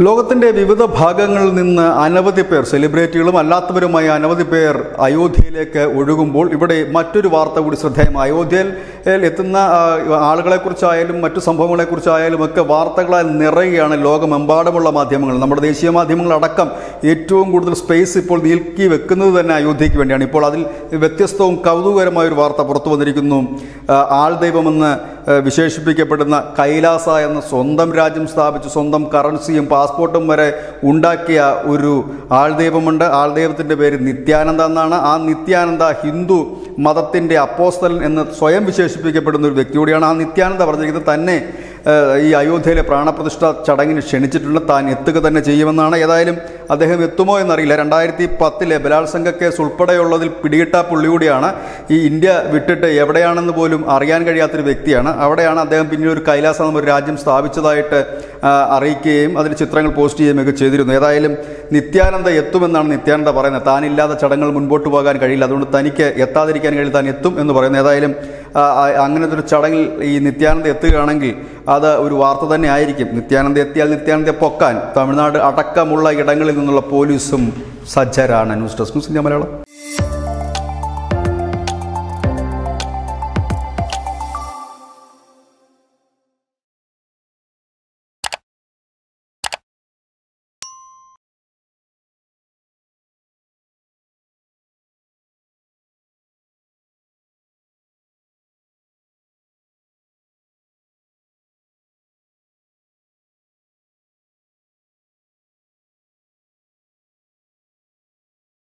ലോകത്തിന്റെ വിവിധ ഭാഗങ്ങളിൽ നിന്ന് അനവധി പേർ സെലിബ്രിറ്റികളും അല്ലാത്തവരുമായ അനവധി പേർ അയോധ്യയിലേക്ക് ഒഴുകുമ്പോൾ ഇവിടെ മറ്റൊരു വാർത്ത കൂടി ശ്രദ്ധേയമായി അയോധ്യയിൽ എത്തുന്ന ആ, ആളുകളെക്കുറിച്ചായാലും മറ്റു സംഭവങ്ങളെക്കുറിച്ചായാലും ഒക്കെ വാർത്തകളാൽ നിറയുകയാണ് ലോകമെമ്പാടുമുള്ള മാധ്യമങ്ങൾ നമ്മുടെ ദേശീയ മാധ്യമങ്ങളടക്കം ഏറ്റവും കൂടുതൽ സ്പേസ് ഇപ്പോൾ നീക്കി വെക്കുന്നത് തന്നെ അയോധ്യയ്ക്ക് വേണ്ടിയാണ് ഇപ്പോൾ അതിൽ വ്യത്യസ്തവും കൗതുകകരമായ ഒരു വാർത്ത പുറത്തു വന്നിരിക്കുന്നു ആ, ആൾദൈവമെന്ന് ആ, വിശേഷിപ്പിക്കപ്പെടുന്ന കൈലാസ എന്ന സ്വന്തം രാജ്യം സ്ഥാപിച്ച് സ്വന്തം കറൻസിയും പാസ്പോർട്ടും വരെ ഉണ്ടാക്കിയ ഒരു ആൾദൈവമുണ്ട് ആൾദൈവത്തിൻ്റെ പേര് നിത്യാനന്ദ എന്നാണ് ആ നിത്യാനന്ദ ഹിന്ദു മതത്തിൻ്റെ അപ്പോസ്തലൻ എന്ന് സ്വയം വിശേഷിപ്പിക്കപ്പെടുന്ന ഒരു വ്യക്തി കൂടിയാണ് ആ നിത്യാനന്ദ പറഞ്ഞിരിക്കുന്നത് തന്നെ ഏഹ്, ഈ അയോധ്യയിലെ പ്രാണപ്രതിഷ്ഠ ചടങ്ങിന് ക്ഷണിച്ചിട്ടുണ്ട് താൻ എത്തുക തന്നെ ചെയ്യുമെന്നാണ് ഏതായാലും അദ്ദേഹം എത്തുമോ എന്നറിയില്ല രണ്ടായിരത്തി പത്തിലെ ബലാത്സംഗ കേസ് ഉൾപ്പെടെയുള്ളതിൽ പിടികിട്ട പുള്ളി കൂടിയാണ് ഈ ഇന്ത്യ വിട്ടിട്ട് എവിടെയാണെന്ന് പോലും അറിയാൻ കഴിയാത്തൊരു വ്യക്തിയാണ് അവിടെയാണ് അദ്ദേഹം പിന്നീട് ഒരു കൈലാസം എന്ന ഒരു രാജ്യം സ്ഥാപിച്ചതായിട്ട് ആ, അറിയിക്കുകയും അതിൽ ചിത്രങ്ങൾ പോസ്റ്റ് ചെയ്യുകയൊക്കെ ചെയ്തിരുന്നു ഏതായാലും നിത്യാനന്ദ എത്തുമെന്നാണ് നിത്യാനന്ദ പറയുന്നത് താനില്ലാതെ ചടങ്ങുകൾ മുൻപോട്ട് പോകാൻ കഴിയില്ല അതുകൊണ്ട് തനിക്ക് എത്താതിരിക്കാൻ കഴിയില്ല താൻ എത്തും എന്ന് പറയുന്നു ഏതായാലും ആ, ആ, അങ്ങനത്തെ ഒരു ചടങ്ങിൽ ഈ നിത്യാനന്ദ എത്തുകയാണെങ്കിൽ അത് ഒരു വാർത്ത തന്നെ ആയിരിക്കും നിത്യാനന്ദ എത്തിയാൽ നിത്യാനന്ദയെ പൊക്കാൻ തമിഴ്നാട് അടക്കമുള്ള ഇടങ്ങളിൽ നിന്നുള്ള പോലീസും സജ്ജരാണ് news desk news India Malayalam